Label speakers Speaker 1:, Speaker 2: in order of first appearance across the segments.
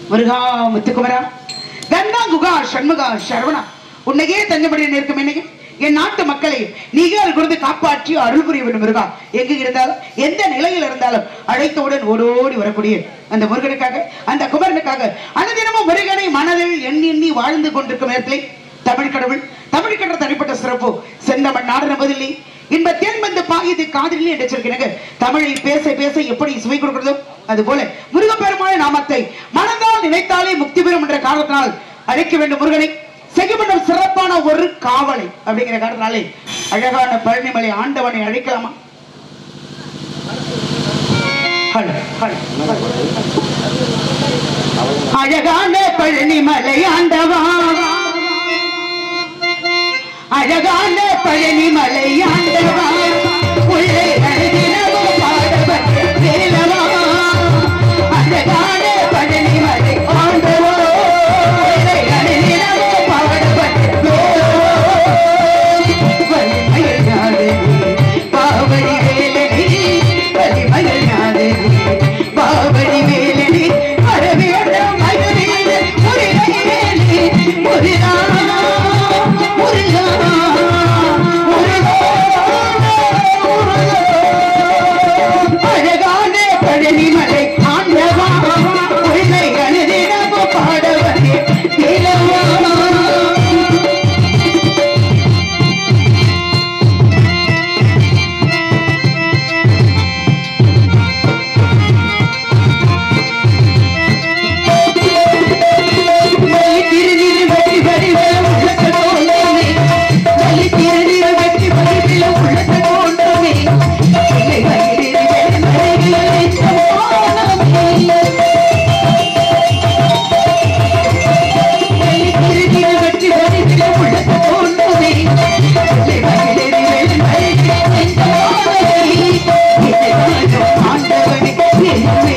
Speaker 1: முருகா முத்துக்குமரா கந்தா குகா சண்முகா சரவணா உன்னையே தஞ்சமடைய நிற்கும் என்னையும் என் நாட்டு மக்களை நீங்கள் குறித்து காப்பாற்றி அருள் புரிய வேண்டும் முருகா எங்கு இருந்தாலும் எந்த நிலையில் இருந்தாலும் அழைத்தவுடன் ஓடோடி வரக்கூடிய அந்த முருகனுக்காக அந்த குமரனுக்காக அனுதினமும் முருகனை மனதில் எண்ணி எண்ணி வாழ்ந்து கொண்டிருக்கும் நேரத்திலே தமிழ் கடவுள் தமிழ் கடவுள் தனிப்பட்ட சிறப்பு செந்தமிழ் நாடு நம்பதில்லை இன்ப தேன் வந்து பாயுது காதலில் என்று சொல்கிறாங்க தமிழை பேச பேச எப்படி சுவை கொடுக்கிறதோ அது போல முருகப்பெருமான நாமத்தை மனதால் நினைத்தாலே முக்தி பெறும் என்ற காரணத்தினால் அழைக்க வேண்டும் முருகனை செய்யப்படும் சிறப்பான ஒரு காவலை அப்படிங்கிற காரணத்தினாலே அழகான பழனிமலை ஆண்டவனை அழைக்கலாமா ஹலோ, ஹலோ. அழகான பழனிமலை ஆண்டவா அழகான பழனிமலை ஆண்டவா உள்ளே அழகினவும் பாடப்பட்ட வேலவா அழகான பழனிமலை ஆண்டவா உள்ளே அழகினவும் பாடப்பட்ட வேலவா வலிமையில் நாதனி பாவடி வேலனி வலிமையில் நாதனி பாவடி வேலனி வரவேற்ற மகனே முருகனே முருகா முருகா முருகா அழகான பழனிமலை ஆண்டவா உள்ளை அணுதினமோ பாடவனே நிலவா வலி திருநீர் வெற்றி வடிவில் உள்ளத்தை கொண்டோமே வலி திருநீர் வெற்றி வடிவில் உள்ளத்தை கொண்டோமே இல்லை வயிறில் வெண்மறையில் நெஞ்சமானமே வலி திருநீர் வெற்றி வடிவில் உள்ளத்தை கொண்டோமே இல்லை வயிறில் வெண்மறையில் நெஞ்சமானமே இதை வாழும் ஆண்டவனே என்னுமே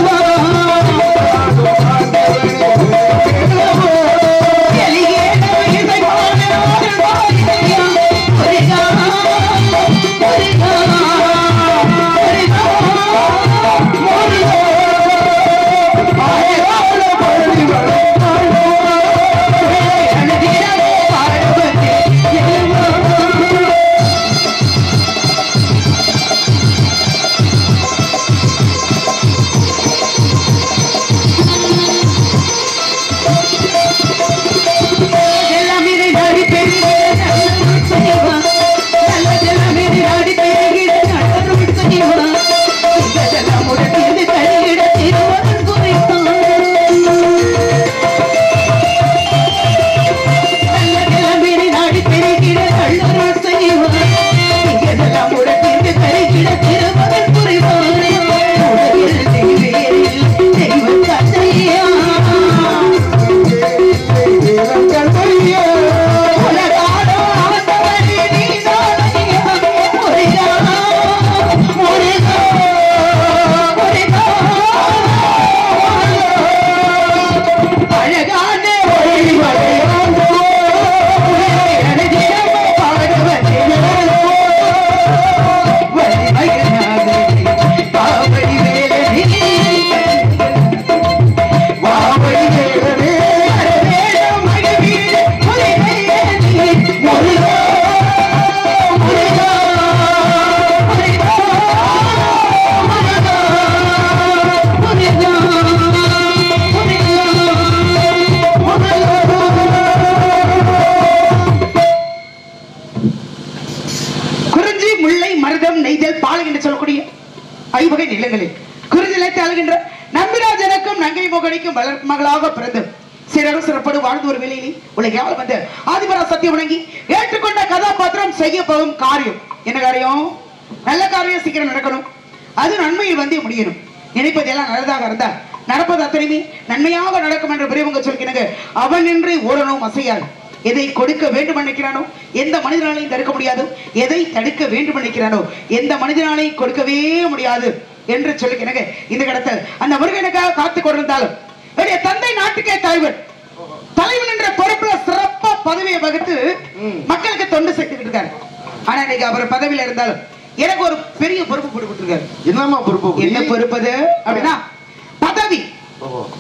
Speaker 1: அழகான ஒளிமலை குறிஞ்சி முல்லை மருதம் நெய்தல் பாலை என்று சொல்லக்கூடிய ஐவகை நிலங்களில் குறிஞ்சி நிலத்தை ஆளுகின்ற நம்பிராஜனுக்கும் நங்கை மோகனிக்கும் வளர் மகளாக பிறந்து சிறரும் சிறப்படு வாழ்ந்து ஒரு வேலையிலே உலகால் வந்த ஆதிபரா சத்தியம் வணங்கி ஏற்றுக்கொண்ட கதாபாத்திரம் செய்ய போகும் காரியம் என்ன காரியம் நல்ல காரியம் சீக்கிரம் நடக்கணும் அது நன்மையில் வந்து முடியணும் நினைப்பது எல்லாம் நல்லதாக இருந்தா நடப்பது அத்தனையுமே நன்மையாக நடக்கும் என்று பெரியவங்க சொல்கிறாங்க அவன் என்று ஓடணும் அசையாது எதை கொடுக்க வேண்டும் நினைக்கிறானோ எந்த மனிதனாலையும் தடுக்க முடியாது எதை தடுக்க வேண்டும் நினைக்கிறானோ எந்த மனிதனாலையும் கொடுக்கவே முடியாது என்று சொல்லுகிறேங்க இந்த கடத்தல் அந்த முருகனுக்காக காத்து கொண்டிருந்தாலும் என்னுடைய தந்தை நாட்டுக்கே தலைவன் தலைவன் என்ற பொறுப்புல சிறப்பா பதவியை வகுத்து மக்களுக்கு தொண்டு செய்துட்டு இருக்காரு ஆனா இன்னைக்கு அவர் பதவியில இருந்தாலும் எனக்கு ஒரு பெரிய பொறுப்பு போட்டு கொடுத்துருக்காரு
Speaker 2: என்னம்மா பொறுப்பு
Speaker 1: என்ன பொறுப்பு அது அப்படின்னா பதவி
Speaker 2: ஓஹோ.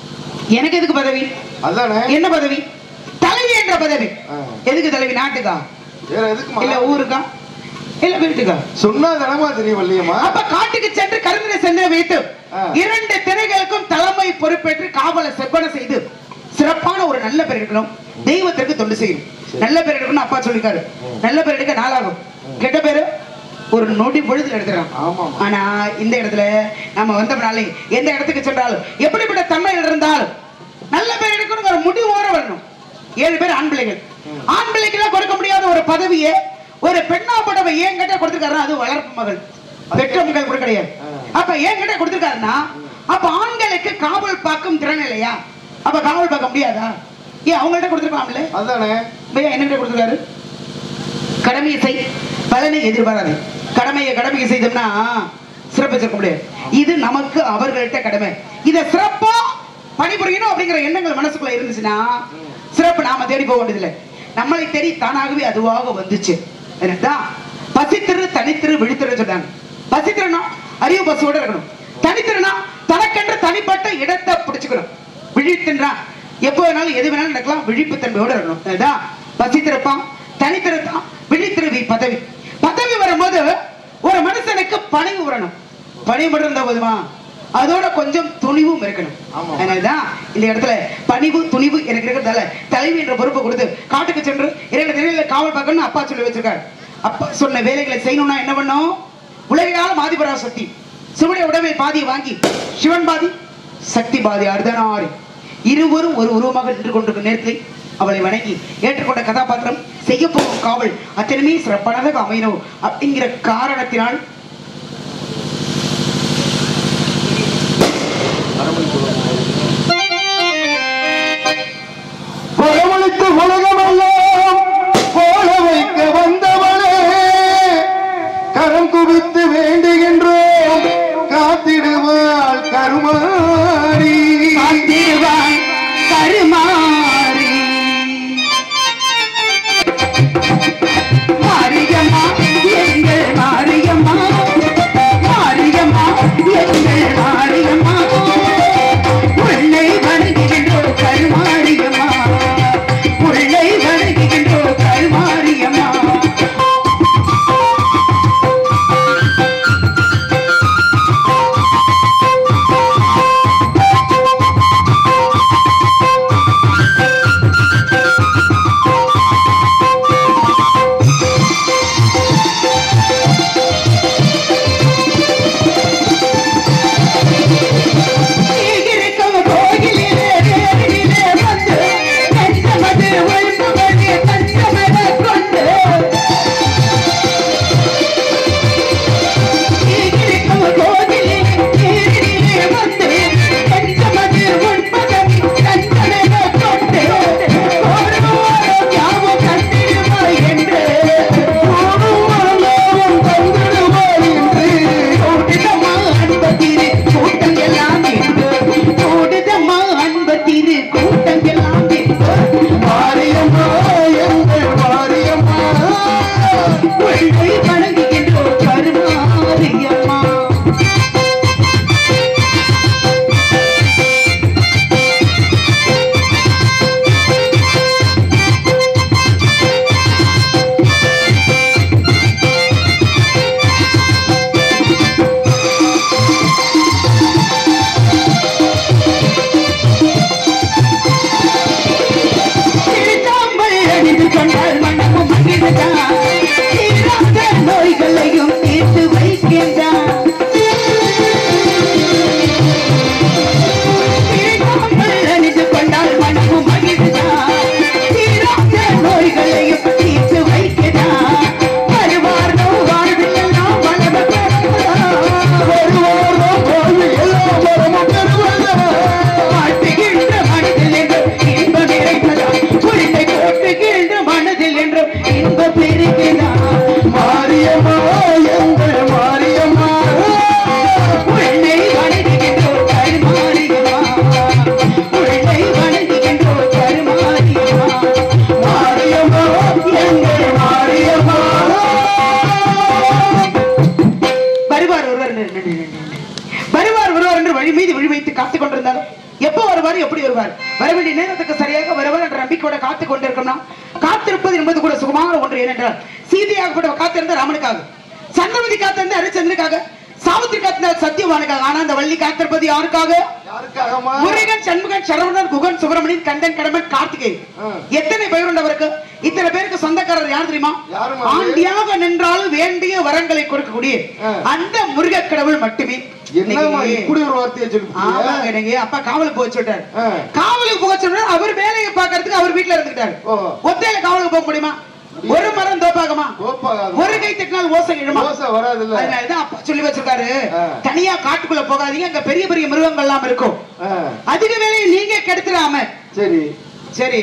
Speaker 1: எனக்கு எதுக்கு பதவி
Speaker 2: அதானே
Speaker 1: என்ன பதவி தலைவி என்ற பதவி
Speaker 2: ஆ.
Speaker 1: எதுக்கு தலைவி நாட்டுக்கா
Speaker 2: வேற எதுக்கு
Speaker 1: இல்ல ஊருக்கா இல்ல வீட்டுக்கா
Speaker 2: சொன்னா தனமா தெரியும் வள்ளியம்மா
Speaker 1: அப்ப காட்டுக்கு சென்று கருந்திர சென்று வைத்து
Speaker 2: ஆ.
Speaker 1: இரண்டு திரைகளுக்கும் தலைமை பொறுப்பேற்று காவலை செப்பனை செய்து சிறப்பான ஒரு நல்ல பேர் எடுக்கணும் தெய்வத்திற்கு தொண்டு செய்யணும் நல்ல பேர் எடுக்கணும் அப்பா சொல்லிருக்காரு நல்ல பேர் எடுக்க நாளாகும் கெட்ட பேரு ஒரு நொடி பொழுதுல எடுத்துறான்
Speaker 2: ஆமாம்
Speaker 1: ஆனா இந்த இடத்துல நம்ம வந்தோம்னாலே எந்த இடத்துக்கு சென்றாலும் எப்படிப்பட்ட தன்மையில் இருந்தாலும் நல்ல பேர் எடுக்கணுங்கிற முடிவோட வரணும் ஏழு பேர் ஆண் பிள்ளைகள் ஆண் பிள்ளைக்கெல்லாம் கொடுக்க முடியாத ஒரு பதவியை ஒரு பெண்ணா படவை ஏன் கிட்ட கொடுத்திருக்காரு அது வளர்ப்பு மகள் பெற்ற மகள் கூட கிடையாது அப்ப ஏன் கிட்ட கொடுத்திருக்காருன்னா அப்ப ஆண்களுக்கு காவல் பார்க்கும் திறன் இல்லையா அப்ப காவல் பார்க்க முடியாதா ஏன் அவங்கள்ட்ட கொடுத்துருக்கலாம்ல
Speaker 2: அதானே
Speaker 1: பையா என்ன கிட்ட கொடுத்துருக்காரு கடமையை செய் பலனை எதிர்பாராது கடமையை கடமையை செய்தோம்னா சிறப்பு சேர்க்க முடியாது இது நமக்கு அவர்கள்ட்ட கடமை இத சிறப்பா பணிபுரியணும் அப்படிங்கிற எண்ணங்கள் மனசுக்குள்ள இருந்துச்சுன்னா சிறப்பு நாம தேடி போக வேண்டியதில்லை நம்மளை தேடி தானாகவே அதுவாக வந்துச்சு என்னதான் பசித்திரு தனித்திரு விழித்திரு சொன்னாங்க பசித்திருனா அறிவு பசுவோட இருக்கணும் தனித்திருனா தனக்கென்று தனிப்பட்ட இடத்தை பிடிச்சுக்கணும் விழித்தின்றா எப்போ வேணாலும் எது வேணாலும் நடக்கலாம் விழிப்பு தன்மையோட இருக்கணும் அதுதான் பசித்திருப்பான் தனித்திருத்தான் விழித்திருவி பதவி பதவி வரும்போது ஒரு மனுஷனுக்கு பணிவு வரணும் பணிவு மட்டும் இருந்தா போதுமா அதோட கொஞ்சம் துணிவும் இருக்கணும்
Speaker 2: ஆமா.
Speaker 1: அதனாலதான் இந்த இடத்துல பணிவு துணிவு எனக்கு இருக்கிறதால தலைவி என்ற பொறுப்பை கொடுத்து காட்டுக்கு சென்று இரண்டு திரையில காவல் பார்க்கணும்னு அப்பா சொல்லி வச்சிருக்காரு அப்பா சொன்ன வேலைகளை செய்யணும்னா என்ன பண்ணும் உலகால மாதிபரா சக்தி சிவனுடைய உடமை பாதியை வாங்கி சிவன் பாதி சக்தி பாதி அர்த்தனாரி இருவரும் ஒரு உருவமாக நின்று கொண்டிருக்கும் நேரத்தில் அவளை வணங்கி ஏற்றுக்கொண்ட கதாபாத்திரம் செய்ய போகும் காவல் அத்தனையுமே சிறப்பானதாக அமையணும் அப்படிங்கிற காரணத்தினால்
Speaker 2: வரவழைத்து உலகமெல்லாம் போல வைக்க வந்தவளே கரம் குவித்து வேண்டுகின்றோம் காத்திடுவாள் கருமாரி
Speaker 1: காத்திடுவாய் கருமாறி மாரியம்மா எங்கள் மாரியம்மா மாரியம்மா எங்கள் மாரியம்மா உள்ளை வணங்குகின்றோம் கருமாரியம்மா உள்ளை வணங்குகின்றோம் கருமாரியம்மா வருவார் எப்படி வருவார் வர வேண்டிய நேரத்துக்கு சரியாக வருவார் என்ற நம்பிக்கையோட காத்து கொண்டிருக்கோம்னா காத்திருப்பது என்பது கூட சுகமான ஒன்று ஏனென்றால் சீதையாகப்பட்ட காத்திருந்த ராமனுக்காக சந்திரமதி காத்திருந்த ஹரிச்சந்திரனுக்காக சாவித்திரி காத்திருந்த சத்தியவானுக்காக ஆனா அந்த வள்ளி காத்திருப்பது யாருக்காக
Speaker 2: யாருக்காகமா
Speaker 1: முருகன் சண்முகன் சரவணன் குகன் சுப்பிரமணியன் கண்டன் கடமன் கார்த்திகை
Speaker 2: ஆ.
Speaker 1: எத்தனை பெயர் உண்டவருக்கு இத்தனை பேருக்கு சொந்தக்காரர் யார் தெரியுமா
Speaker 2: யாரும்மா அது?
Speaker 1: ஆண்டியாக நின்றாலும் வேண்டிய வரங்களை கொடுக்கக்கூடிய
Speaker 2: ஆ.
Speaker 1: அந்த முருக கடவுள் மட்டுமே
Speaker 2: என்னமா
Speaker 1: இன்னைக்கு-
Speaker 2: இப்படி ஒரு வார்த்தையை
Speaker 1: ஆமாங்க
Speaker 2: சொல்லிட்டு
Speaker 1: எனக்கு அப்பா காவலுக்கு போக சொல்லிட்டாரு
Speaker 2: ஆ.
Speaker 1: காவலுக்கு போக சொன்னாரு அவர் வேலையை பார்க்கறதுக்கு அவர் வீட்டுல இருந்துட்டாரு
Speaker 2: ஓ.
Speaker 1: ஒத்தையில காவலுக்கு போக முடியுமா ஒரு மரம் தோப்பாகமா
Speaker 2: கோப்பாகாது
Speaker 1: ஒரு கை தட்டினால் ஓசை எழுமா
Speaker 2: தோசை வராதுல்ல
Speaker 1: அதனாலதான் அப்பா சொல்லி வச்சிருக்காரு
Speaker 2: ஆ.
Speaker 1: தனியா காட்டுக்குள்ள போகாதீங்க அங்க பெரிய பெரிய மிருகங்கள் எல்லாம் இருக்கும்
Speaker 2: ஆ,
Speaker 1: அதிக வேலையை நீங்க கெடுத்துடாம
Speaker 2: சரி
Speaker 1: சரி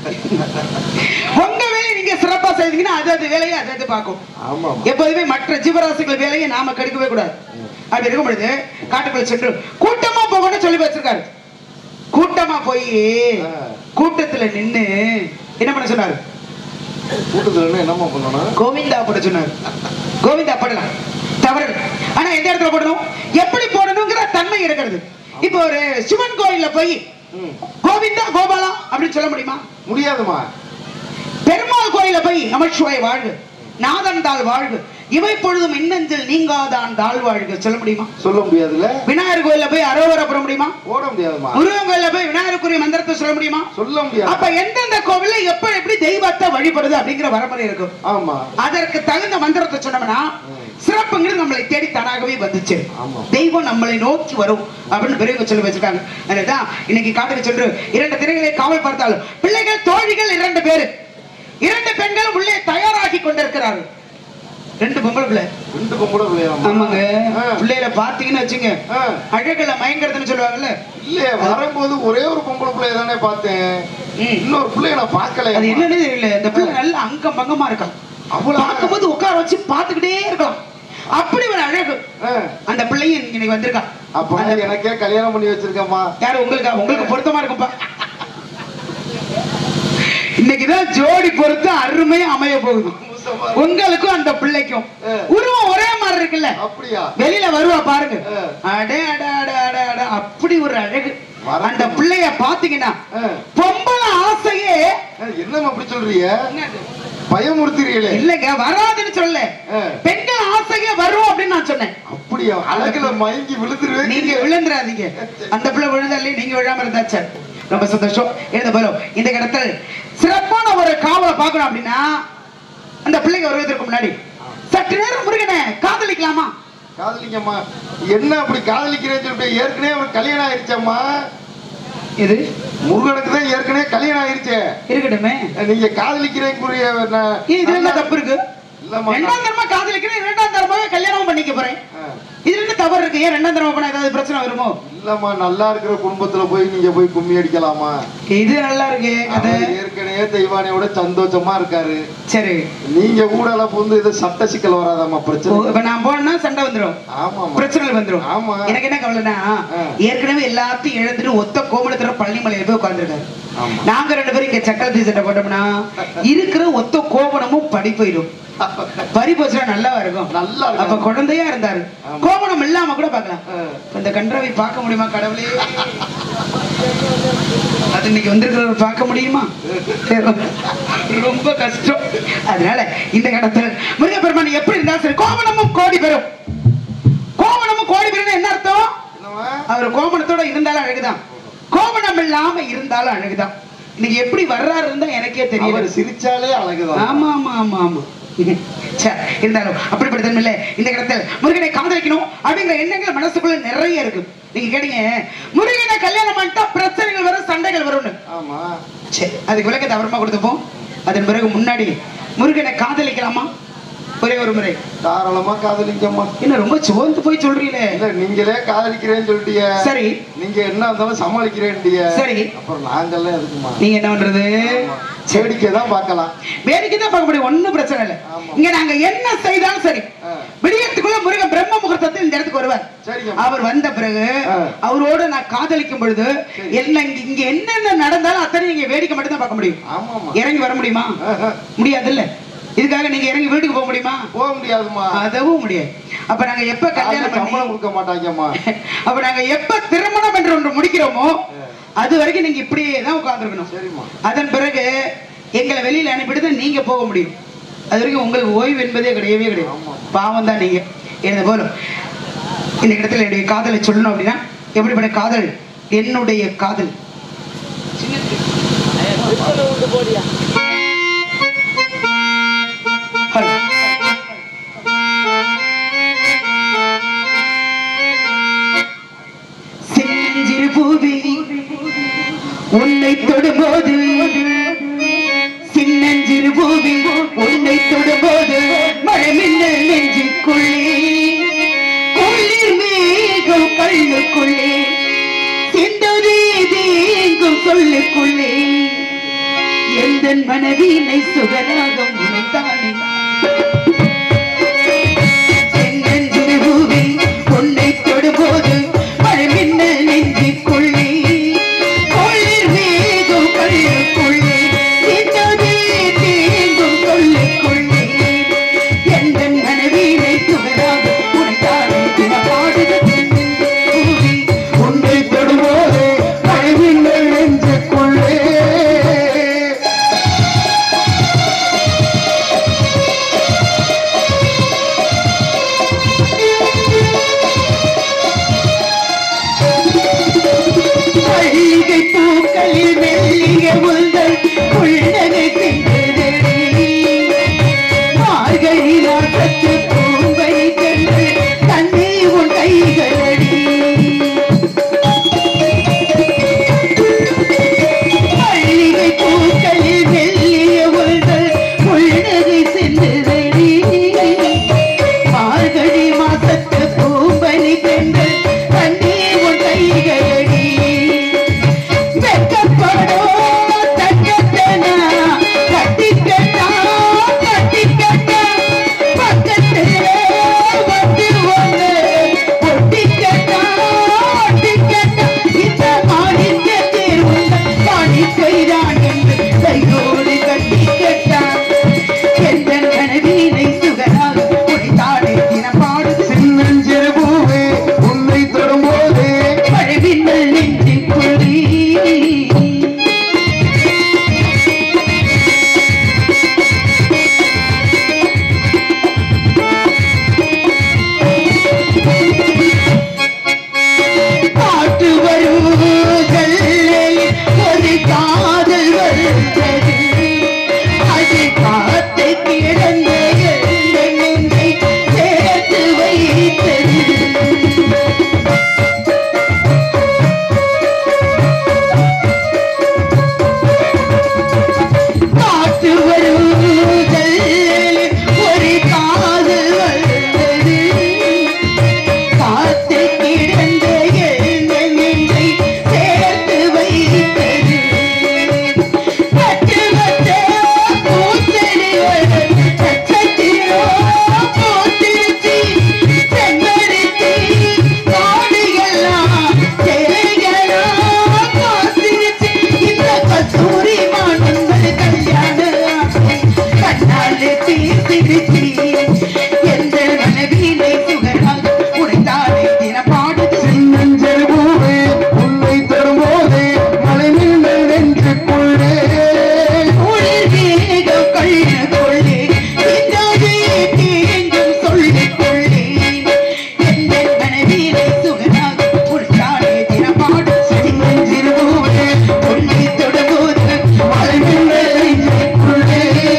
Speaker 1: உங்க வேலையை நீங்க சிறப்பா செய்தீங்கன்னா அது அது வேலையை அது அது பார்க்கும்
Speaker 2: ஆமா
Speaker 1: எப்போதுமே மற்ற ஜீவராசிகள் வேலையை நாம கெடுக்கவே கூடாது அப்படி இருக்கும் பொழுது காட்டுக்குள்ள சென்று கூட்டமா போகணும்னு சொல்லி வச்சிருக்காரு கூட்டமா போய்
Speaker 2: ஆ.
Speaker 1: கூட்டத்துல நின்னு என்ன பண்ண சொன்னாரு
Speaker 2: கூட்டத்துல என்னமா பண்ணணும்
Speaker 1: கோவிந்தா போட சொன்னாரு கோவிந்தா போடலாம் தவறு இல்லை. ஆனா எந்த இடத்துல போடணும் எப்படி போடணுங்கிற தன்மை இருக்கிறது இப்போ ஒரு சிவன் கோயில்ல போய்
Speaker 2: ம்.
Speaker 1: கோவிந்தா கோபாலா அப்படின்னு சொல்ல முடியுமா
Speaker 2: முடியாதுமா
Speaker 1: பெருமாள் கோயில போய் நமச்சிவாய் வாழ்வு நாதன் தாள் வாழ்வு இவை பொழுதும் இன்னஞ்சல் நீங்காதான் தாழ் வாழ்வு சொல்ல முடியுமா
Speaker 2: சொல்ல முடியாதுல்ல
Speaker 1: விநாயகர் கோயில்ல போய் அரோவரை போட முடியுமா
Speaker 2: போட முடியாதுமா
Speaker 1: முருகன் கோயில்ல போய் விநாயகருக்குரிய மந்திரத்தை சொல்ல முடியுமா
Speaker 2: சொல்ல முடியாது
Speaker 1: அப்ப எந்தெந்த கோவில்ல எப்ப எப்படி தெய்வத்தை வழிபடுது அப்படிங்கிற வரமுறை இருக்கும்
Speaker 2: ஆமா
Speaker 1: அதற்கு தகுந்த மந்திரத்தை சொன்னோம்னா சிறப்புங்கிறது நம்மளை தேடி தானாகவே வந்துச்சு
Speaker 2: ஆமா.
Speaker 1: தெய்வம் நம்மளை நோக்கி வரும் அப்படின்னு பெரியவங்க சொல்லி வச்சிருக்காங்க அதுதான் இன்னைக்கு காட்டுக்கு சென்று இரண்டு திரைகளை காவல் பார்த்தாலும் பிள்ளைகள் தோழிகள் இரண்டு பேரு இரண்டு பெண்கள் உள்ளே தயாராகி கொண்டிருக்கிறார்கள் ரெண்டு பொம்பளை பிள்ளை
Speaker 2: ரெண்டு பொம்பளை பிள்ளையாமா
Speaker 1: ஆமாங்க
Speaker 2: ஆ.
Speaker 1: பிள்ளைகளை பாத்தீங்கன்னு வச்சுங்க
Speaker 2: ஆ.
Speaker 1: அழகுல மயங்கிறதுன்னு சொல்லுவாங்கல்ல
Speaker 2: இல்லையே வரும்போது ஒரே ஒரு பொம்பளை பிள்ளைய தானே பார்த்தேன்
Speaker 1: ம்.
Speaker 2: இன்னொரு பிள்ளைய நான் பார்க்கல
Speaker 1: அது என்னன்னு தெரியல இந்த பிள்ளை நல்ல அங்கம் பங்கமா இருக்கான்
Speaker 2: அவ்வளவு
Speaker 1: பார்க்கும்போது உட்கார வச்சு பார்த்துக்கிட்டே இருக்கலாம் அப்படி ஒரு அழகு அந்த பிள்ளையும் இன்னைக்கு வந்திருக்கான்
Speaker 2: அப்ப எனக்கே கல்யாணம் பண்ணி வச்சிருக்கேம்மா
Speaker 1: யாரு உங்களுக்கு உங்களுக்கு பொருத்தமா இருக்கும்பா இன்னைக்குதான் ஜோடி பொருத்தம் அருமையா அமைய போகுது உங்களுக்கும் அந்த பிள்ளைக்கும்
Speaker 2: ஆ.
Speaker 1: உருவம் ஒரே மாதிரி இருக்குல்ல
Speaker 2: அப்படியா
Speaker 1: வெளியில வருவா பாருங்க
Speaker 2: ஆ.
Speaker 1: அடே அட அட அட அட அப்படி ஒரு அழகு
Speaker 2: வரட்டும்.
Speaker 1: அந்த பிள்ளைய பாத்தீங்கன்னா
Speaker 2: ஆ.
Speaker 1: பொம்பளை ஆசையே
Speaker 2: அஹ், என்னம்மா அப்படி சொல்றீங்க
Speaker 1: என்னது?
Speaker 2: பயமுறுத்துறீங்களே
Speaker 1: இல்லைங்க வராதுன்னு சொல்ல
Speaker 2: ஆ.
Speaker 1: பெண்கள் ஆசையே வரும் அப்படின்னு நான் சொன்னேன்
Speaker 2: அப்படியா அழகுல மயங்கி விழுந்துருவேன்
Speaker 1: நீங்க விழுந்துராதீங்க அந்த பிள்ளை விழுந்தாலே நீங்க விழாம இருந்தாச்சு ரொம்ப சந்தோஷம் எழுத போறோம் இந்த இடத்தில் சிறப்பான ஒரு காவலை பார்க்கணும் அப்படின்னா அந்த பிள்ளைங்க வருவதற்கு முன்னாடி சற்று நேரம் முருகனை காதலிக்கலாமா
Speaker 2: காதலிங்கம்மா என்ன அப்படி காதலிக்கிறேன்னு சொல்லிட்டு ஏற்கனவே அவருக்கு கல்யாணம் ஆயிருச்சம்மா
Speaker 1: இது
Speaker 2: முருகனுக்கு தான் ஏற்கனவே கல்யாணம் ஆயிருச்சே
Speaker 1: இருக்கட்டுமே
Speaker 2: நீங்க காதலிக்கிறேங்குரிய ந-
Speaker 1: ஏன் இதுல என்ன தப்பு இருக்கு
Speaker 2: இல்லம்மா
Speaker 1: ரெண்டாம் தரமா காதலிக்கிறேன் இரண்டாம் தரமாக கல்யாணம் பண்ணிக்க போறேன்
Speaker 2: ஆ.
Speaker 1: இதுல என்ன தவறு இருக்கு ஏன் ரெண்டாம் தரமா பண்ணா ஏதாவது பிரச்சனை வருமோ
Speaker 2: இல்லம்மா நல்லா இருக்கிற குடும்பத்துல போய் நீங்க போய் கும்மி அடிக்கலாமா
Speaker 1: இது நல்லா இருக்கு அது
Speaker 2: அவர் ஏற்கனவே தெய்வானையோட சந்தோஷமா இருக்காரு
Speaker 1: சரி
Speaker 2: நீங்க கூட எல்லாம் புந்து இது சட்ட சிக்கல் வராதாம்மா
Speaker 1: ஓ,
Speaker 2: பிரச்சனை
Speaker 1: இப்ப நான் போனா சண்டை வந்துரும்
Speaker 2: ஆமாமா
Speaker 1: பிரச்சனைகள் வந்துரும்
Speaker 2: ஆமா.
Speaker 1: எனக்கு என்ன கவலைன்னா
Speaker 2: ஆ.
Speaker 1: ஏற்கனவே எல்லாத்தையும் இழந்துட்டு ஒத்த கோமலத்துல பழனிமலையில போய் உட்கார்ந்துருக்காரு
Speaker 2: ஆமா.
Speaker 1: நாங்க ரெண்டு பேரும் இங்க சக்கரத்தி சண்டை போட்டோம்னா இருக்கிற ஒத்த கோவணமும் படி போயிடும் பறி போச்சுன்னா நல்லாவா இருக்கும்
Speaker 2: நல்லா இருக்கும்.
Speaker 1: அப்ப குழந்தையா இருந்தாரு
Speaker 2: ஆமா.
Speaker 1: கோவணம் இல்லாம கூட பார்க்கலாம்
Speaker 2: ஆ.
Speaker 1: இப்ப இந்த கன்றாவை பார்க்க முடியுமா கடவுளே அது இன்னைக்கு வந்திருக்கிறவர் பார்க்க முடியுமா ரொம்ப கஷ்டம் அதனால இந்த இடத்துல முருகப்பெருமான் எப்படி இருந்தாலும் சரி கோவணமும் கோடி பெறும் கோவணமும் கோடி பெறும் என்ன அர்த்தம்
Speaker 2: என்னம்மா?
Speaker 1: அவர் கோவணத்தோட இருந்தாலும் அழகுதான் கோவணம் இல்லாம இருந்தாலும் அழகுதான் இன்னைக்கு எப்படி வர்றாரு இருந்தா எனக்கே தெரியல
Speaker 2: அவர் சிரிச்சாலே அழகுதான்
Speaker 1: ஆமா ஆமா ஆமா ஆமா சரி, இருந்தாலும் அப்படிப்பட்ட தன்மை இல்ல இந்த இடத்தில் முருகனை காதலிக்கணும் அப்படிங்கிற எண்ணங்கள் மனசுக்குள்ள நிறைய இருக்கு நீங்க கேட்டீங்க முருகனை கல்யாணம் பண்ணிட்டா பிரச்சனைகள் வரும் சண்டைகள் வரும்னு
Speaker 2: ஆமா
Speaker 1: சரி அதுக்கு விளக்கத்தை அப்புறமா கொடுத்துப்போம் அதன் பிறகு முன்னாடி முருகனை காதலிக்கலாமா ஒரே ஒரு முறை
Speaker 2: தாராளமா காதலிங்கம்மா
Speaker 1: என்ன ரொம்ப சோர்ந்து போய் சொல்றீங்களே
Speaker 2: இல்ல நீங்களே காதலிக்கிறேன்னு சொல்லிட்டீங்க
Speaker 1: சரி
Speaker 2: நீங்க என்ன இருந்தாலும் சமாளிக்கிறேன்டிய
Speaker 1: சரி.
Speaker 2: அப்புறம் நாங்கெல்லாம் எதுக்குமா
Speaker 1: நீங்க என்ன பண்றது
Speaker 2: வேடிக்கை தான் பார்க்கலாம்
Speaker 1: வேடிக்கை தான் பார்க்க முடியும் ஒண்ணும் பிரச்சனை இல்லை
Speaker 2: ஆமா.
Speaker 1: இங்க நாங்க என்ன செய்தாலும் சரி
Speaker 2: ஆ.
Speaker 1: விடியத்துக்குள்ள முருகன் பிரம்ம முகூர்த்தத்தில் இந்த இடத்துக்கு வருவார்
Speaker 2: சரிங்க
Speaker 1: அவர் வந்த பிறகு
Speaker 2: ஆ.
Speaker 1: அவரோட நான் காதலிக்கும் பொழுது என்ன இங்க இங்க என்னென்ன நடந்தாலும் அத்தனை நீங்க வேடிக்கை மட்டும் தான் பார்க்க முடியும்
Speaker 2: ஆமாமா
Speaker 1: இறங்கி வர முடியுமா
Speaker 2: ஆஹா.
Speaker 1: முடியாது இல்ல இதுக்காக நீங்க இறங்கி வீட்டுக்கு போக முடியுமா
Speaker 2: போக முடியாதுமா
Speaker 1: அதவும் முடியாது அப்ப நாங்க எப்ப
Speaker 2: காலைல
Speaker 1: கல்யாணம் பண்ணி
Speaker 2: சம்பளம் கொடுக்க மாட்டாங்கம்மா
Speaker 1: அப்ப நாங்க எப்ப திருமணம் என்று ஒன்று முடிக்கிறோமோ அது வரைக்கும் நீங்க இப்படியே தான் உட்கார்ந்துருக்கணும்
Speaker 2: சரிம்மா
Speaker 1: அதன் பிறகு எங்களை வெளியில அனுப்பிட்டு தான் நீங்க போக முடியும் அது வரைக்கும் உங்களுக்கு ஓய்வு என்பதே கிடையவே கிடையாது
Speaker 2: ஆமா.
Speaker 1: பாவம் தான் நீங்க இருந்த போலும் இந்த இடத்துல என்னுடைய காதலை சொல்லணும் அப்படின்னா எப்படிப்பட்ட காதல் என்னுடைய காதல் ஹலோ. சின்னஞ்சிறு பூவி உன்னை தொடும்போது சின்னஞ்சிறு பூவி உன்னை தொடும்போது மழை மின்னல் நெஞ்சுக்குள்ளே குளிர் மேகம் கண்ணுக்குள்ளே சிந்ததே தேங்கும் சொல்லுக்குள்ளே எந்த மனதினை சுகராகம் உனைத்தானே செங்கஞ்சிறு பூவி உன்னை தொடும்போது மழை மின்னல் நெஞ்சுக்குள்ளே குளிர் மேகம் கண்ணுக்குள்ளே சிந்ததே தேங்கும் சொல்லுக்குள்ளே எந்த மனதினை சுகராகம் உனைத்தானே தினப்பாடுது பூவி
Speaker 2: உன்னை தொடும்போது மழைவின்னல் நெஞ்சுக்குள்ளே
Speaker 1: மல்லிகை பூக்களில் மெல்லிய முல்கள் புள்ளனை தின்றதடி மார்கழி நாட்டத்து பூம்பை கண்டு தண்ணி உன் கைகளடி மல்லிகை பூக்களில் மெல்லிய முல்கள் புள்ளனை சென்றதடி மார்கழி மாசத்து பூம்பனி கண்டு தண்ணி உன் கைகளடி வெக்கப்படோ தங்கத்தனா கட்டிக்கட்டா கட்டிக்கட்டா பக்கத்திலே வந்து ஒன்று ஒட்டிக்கட்டா ஒட்டிக்கட்டா இந்த மாணிக்க தேர்வுள்ள மாணிக்கைதான் என்று கையோடு கட்டிக்கட்டா எந்த கனவினை சுகராக உடைத்தாடே தினப்பாடு
Speaker 2: சின்னஞ்சிறு பூவே உன்னை தொடும்போது
Speaker 1: மழை மின்னல் நெஞ்சுக்குள்ளே காட்டு வருவதில் ஒரு காதல் வந்தது அது காத்து கிடந்த எந்த நெஞ்சை சேர்த்து வைத்தது காட்டு வருவதில் ஒரு காதல் வந்தது காத்து கிடந்த எழுந்த நெஞ்சை சேர்த்து வைத்தது பட்டு வச்ச பூச்செடிகள் நட்சத்திரோ பூத்திருச்சி செம்பருத்தி காடுகள்லாம் சேலைகளா காத்திருச்சு இந்த கஸ்தூரி மானங்கள் கல்யாணம் கண்ணாலே தீர்த்திருச்சி எந்த மனைவினை சுகராக உடைத்தாலே தினப்பாடுது
Speaker 2: சின்னஞ்சிறு பூவே உன்னை தொடும்போது மழைவின்னல் நெஞ்சுக்குள்ளே
Speaker 1: குளிர் மேகம் கண்ணுக்குள்ளே சிந்தாதே தேங்கும் சொல்லிக்கொள்ளே எந்த மனைவினை சுகராக உடைத்தாலே தினப்பாடு சின்னஞ்சிறு பூவே உன்னை தொடும்போது மழை மின்னல் நெஞ்சுக்குள்ளே.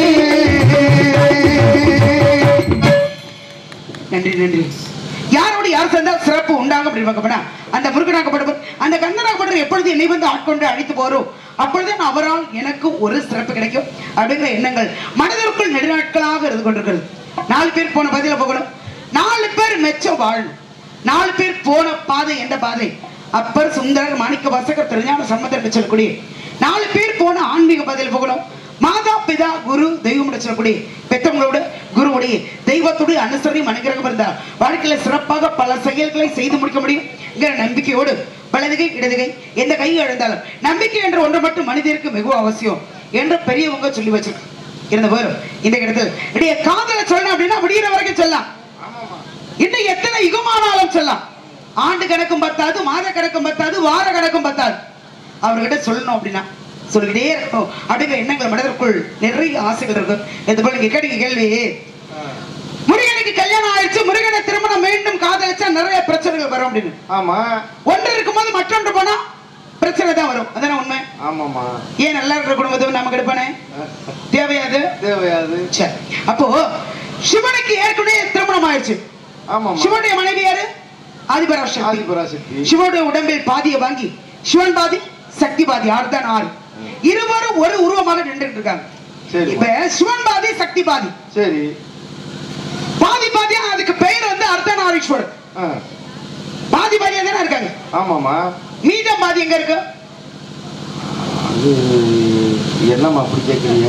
Speaker 1: நன்றி நன்றி யாரோடு யார் சேர்ந்தால் சிறப்பு உண்டாகும் அப்படின்னு பார்க்கப்படா அந்த முருகனாகப்படுவர் அந்த கந்தனாகப்படுவர் எப்பொழுது என்னை வந்து ஆட்கொண்டு அழைத்து போறோம் அப்பொழுது அவரால் எனக்கு ஒரு சிறப்பு கிடைக்கும் அப்படிங்கிற எண்ணங்கள் மனதிற்குள் நெடுநாட்களாக இருந்து கொண்டிருக்கிறது நாலு பேர் போன பதில போகணும் நாலு பேர் மெச்சம் வாழணும் நாலு பேர் போன பாதை எந்த பாதை அப்பர் சுந்தரர் மாணிக்க வாசகர் திருஞான சம்பந்தர் சொல்லக்கூடிய நாலு பேர் போன ஆன்மீக பாதையில் போகணும் மாதா பிதா குரு தெய்வம் சொல்லக்கூடிய பெற்றவங்களோட குருவுடைய தெய்வத்துடைய அனுசரணை அனுகிரகம் இருந்தால் வாழ்க்கையில சிறப்பாக பல செயல்களை செய்து முடிக்க முடியும் என்கிற நம்பிக்கையோடு வலதுகை இடதுகை எந்த கை எழுந்தாலும் நம்பிக்கை என்ற ஒன்று மட்டும் மனிதருக்கு மிக அவசியம் என்று பெரியவங்க சொல்லி வச்சிருக்கு இருந்த போதும் இந்த இடத்தில் இடைய காதலை சொல்லணும் அப்படின்னா முடிகிற வரைக்கும் சொல்லலாம் இன்னும் எத்தனை யுகமானாலும் சொல்லலாம் ஆண்டு கணக்கும் பத்தாது மாத கணக்கும் பத்தாது வார கணக்கும் பத்தாது அவர்கிட்ட சொல்லணும் அப்படின்னா சொல்லிக்கிட்டே இருக்கணும் அப்படிங்கிற எண்ணங்கள் மனதிற்குள் நிறைய ஆசைகள் இருக்கும் இது போல நீங்க கேட்டீங்க கேள்வி முருகனுக்கு கல்யாணம் ஆயிடுச்சு முருகனை திருமணம் மீண்டும் காதலிச்சா நிறைய பிரச்சனைகள் வரும் அப்படின்னு
Speaker 2: ஆமா
Speaker 1: ஒன்று இருக்கும்போது மற்றொன்று போனா பிரச்சனை தான் வரும் அதான உண்மை
Speaker 2: ஆமாமா
Speaker 1: ஏன் நல்லா இருக்கிற குடும்பத்தை நமக்கு எடுப்பானே தேவையாது
Speaker 2: தேவையாது
Speaker 1: சரி அப்போ சிவனுக்கு ஏற்கனவே திருமணம் ஆயிடுச்சு
Speaker 2: ஆமாமா
Speaker 1: சிவனுடைய மனைவி யாரு ஆதிபராசக்தி
Speaker 2: ஆதிபராசக்தி
Speaker 1: சிவனுடைய உடம்பில் பாதியை வாங்கி சிவன் பாதி சக்தி பாதி ஆறு தான் ஆறு இருவரும் ஒரு உருவமாக நின்றுட்டு இருக்காங்க
Speaker 2: சரி
Speaker 1: இப்ப சிவன் பாதி சக்தி பாதி
Speaker 2: சரி
Speaker 1: பாதி பாதியா அதுக்கு பெயர் வந்து அர்த்தநாரீஸ்வரர்
Speaker 2: ஆ,
Speaker 1: பாதி பாதியா தானே இருக்காங்க
Speaker 2: ஆமாமா
Speaker 1: மீதம் பாதி எங்க இருக்கு
Speaker 2: அது என்னம்மா அப்படி கேக்குறீங்க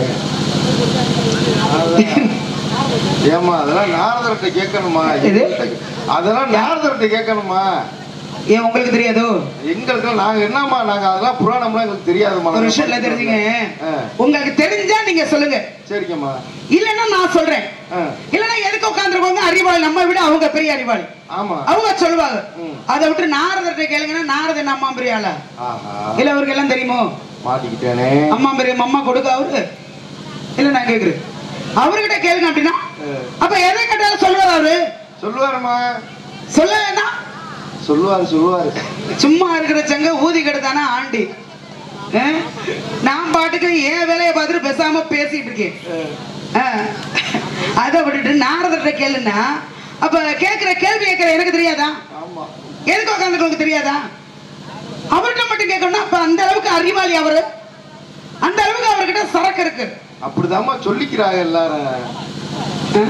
Speaker 2: அதான். ஏம்மா அதெல்லாம் நாரதர்கிட்ட கேட்கணுமா
Speaker 1: எது?
Speaker 2: அதெல்லாம் நாரதர்கிட்ட கேட்கணுமா
Speaker 1: ஏன் உங்களுக்கு தெரியாதோ
Speaker 2: எங்களுக்கு நாங்க என்னம்மா நாங்க அதெல்லாம் புராணம்லாம் எங்களுக்கு தெரியாதுமா
Speaker 1: ஒரு விஷயம் இல்ல தெரிஞ்சுங்க
Speaker 2: ஆ,
Speaker 1: உங்களுக்கு தெரிஞ்சா நீங்க சொல்லுங்க
Speaker 2: சரிங்கம்மா
Speaker 1: இல்லன்னா நான் சொல்றேன்
Speaker 2: ஆ,
Speaker 1: இல்லன்னா எதுக்கு உட்காந்துருக்கோங்க அறிவாளி நம்ம விட அவங்க பெரிய அறிவாளி
Speaker 2: ஆமா
Speaker 1: அவங்க சொல்லுவாங்க
Speaker 2: ம்.
Speaker 1: அதை விட்டு நாரதர்கிட்ட கேளுங்கன்னா நாரதன் அம்மா பெரிய ஆளா
Speaker 2: ஆஹா
Speaker 1: இல்ல அவருக்கு எல்லாம் தெரியுமோ
Speaker 2: மாட்டிக்கிட்டேனே
Speaker 1: அம்மா பெரிய அம்மா கொடுக்க அவரு இல்ல நான் கேக்குறேன் அவர்கிட்ட கேளுங்க அப்படின்னா
Speaker 2: ஆ,
Speaker 1: அப்ப எதை கேட்டாலும் சொல்லுவார் அவரு
Speaker 2: சொல்லுவாருமா
Speaker 1: சொல்லலைன்னா
Speaker 2: சொல்லுவாரு சொல்லுவாரு
Speaker 1: சும்மா இருக்கிற சங்க ஊதி கெடுத்தானா ஆண்டி ஆ? நான் பாட்டுக்கு என் வேலையை பார்த்துட்டு பேசாம பேசிட்டு இருக்கேன்
Speaker 2: ஆ,
Speaker 1: ஆ. அதை விட்டுட்டு நாரதர்கிட்ட கேளுன்னா அப்ப கேக்குற கேள்வி கேட்கிற எனக்கு தெரியாதா
Speaker 2: ஆமா
Speaker 1: எதுக்கு உட்காந்துருக்கு தெரியாதா அவர்கிட்ட மட்டும் கேட்கணும்னா அப்ப அந்த அளவுக்கு அறிவாளி அவரு அந்த அளவுக்கு அவர்கிட்ட சரக்கு இருக்கு
Speaker 2: அப்படிதாம்மா சொல்லிக்கிறாங்க எல்லாரும்
Speaker 1: ஆ?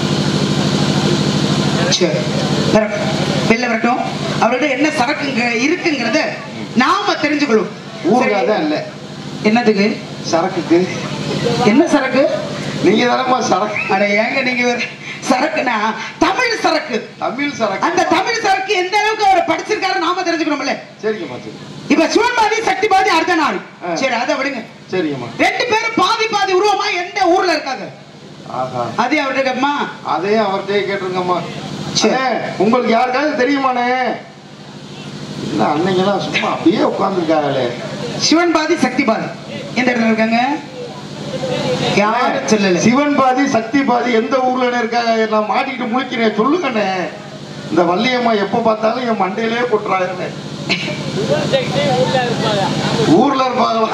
Speaker 1: சரி வரட்டும். வெளில வரட்டும் அவர்கிட்ட என்ன சரக்குங்க இருக்குங்கிறத நாம தெரிஞ்சுக்கணும்
Speaker 2: ஊருகா தான் இல்ல
Speaker 1: என்னதுக்கு
Speaker 2: சரக்குக்கு
Speaker 1: என்ன சரக்கு
Speaker 2: நீங்க தானம்மா சரக்கு
Speaker 1: அட ஏங்க நீங்க வேற சரக்குனா தமிழ் சரக்கு
Speaker 2: தமிழ் சரக்கு
Speaker 1: அந்த தமிழ் சரக்கு எந்த அளவுக்கு அவர் படிச்சிருக்காரு நாம தெரிஞ்சுக்கணும்ல
Speaker 2: சரிங்கம்மா சரி
Speaker 1: இப்ப சிவன்பாதி சக்தி பாதி அர்த்தநாரி
Speaker 2: ஆ.
Speaker 1: சரி அதை விடுங்க
Speaker 2: சரிங்கம்மா
Speaker 1: ரெண்டு பேரும் பாதி பாதி உருவமா எந்த ஊர்ல இருக்காங்க
Speaker 2: ஆஹா
Speaker 1: அதே அவர்கிட்ட கேப்பமா
Speaker 2: அதையும் அவர்கிட்டயே கேட்டுருங்கம்மா
Speaker 1: சரி.
Speaker 2: அண்ணே, உங்களுக்கு யாருக்காவது தெரியுமாண்ணே இல்ல அன்னைங்கெல்லாம் சும்மா அப்படியே உட்காந்துருக்காங்களே
Speaker 1: சிவன் பாதி சக்தி பாதி எந்த இடத்துல இருக்காங்க யாரும் சொல்லல
Speaker 2: சிவன் பாதி சக்தி பாதி எந்த ஊர்ல இருக்காங்க நான் மாட்டிக்கிட்டு முழிக்கிறேன் சொல்லுங்கண்ணே இந்த வள்ளியம்மா எப்ப பார்த்தாலும் என் மண்டையிலே கொட்டுறாங்கண்ணே ஊர்ல இருப்பாங்களா